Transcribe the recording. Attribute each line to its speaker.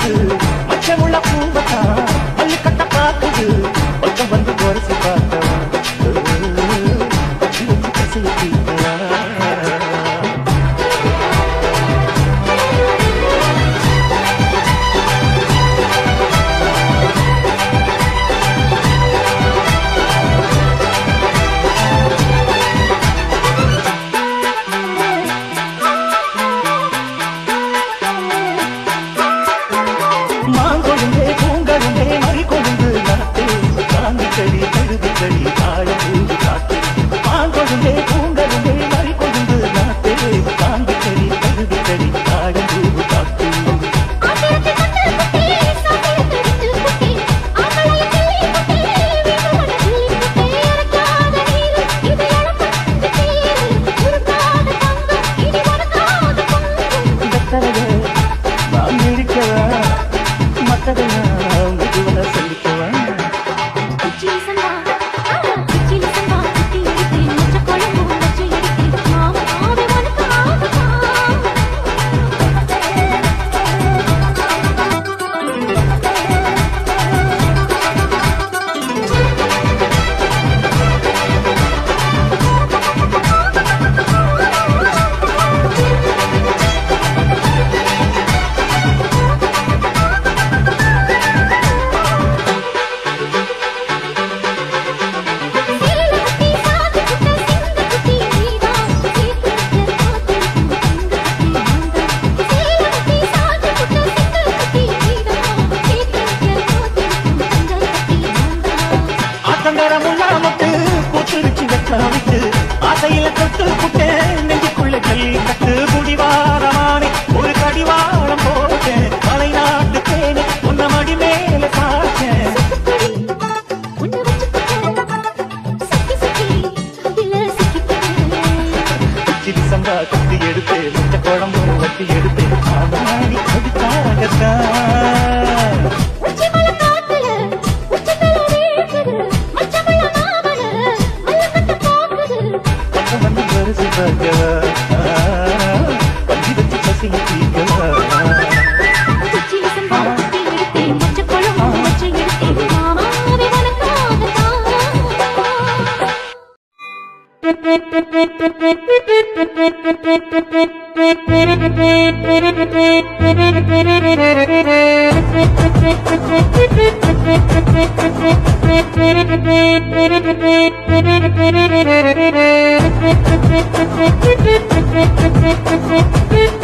Speaker 1: பாக்குது மச்சமுள்ள பூவத்தான் மல்லு கட்ட பாக்குது பக்கம் வந்து குறைச்சு பார்த்தவன் பச்சை வச்சு பசைய தீர்க்கலாம் மாங்கொழுந்தே பூங்கழுந்தே மறி கொழுந்து நாட்டு காந்தி கடி கழுதி கடி ஆழ பூந்து காட்டு மாங்கொழுந்தே பூங்கழுந்தே மறி கொழுந்து நாட்டு காந்தி கடி கழுதி கடி ஆழ பூந்து காட்டு வெத்தலைய நான் இடிக்கவா மத்ததெல்லாம் மெதுவன சொல்லிக்கவா ஆத்தங்கரமுள்ளா முட்டு கூத்துருச்சு வெச்சாவிட்டு ஆசையில தொட்டு புட்டேன் நெஞ்சுக்குள்ள கல்லி கட்டு குடிவாரமானே ஒரு கடிவாரம் போட்டேன் மலை நாட்டு தேனே உன்ன மடி மேல சாச்சேன் சிரி சம்பா குத்தி எடுத்து முச்ச குழம்பு வட்டி எடுத்து ஆடி அதுக்காகத்தான் பக்கம் வந்து வருது பார்க்கவா பந்தி வச்சு பசிங்க தீர்க்கவா
Speaker 2: Thank you.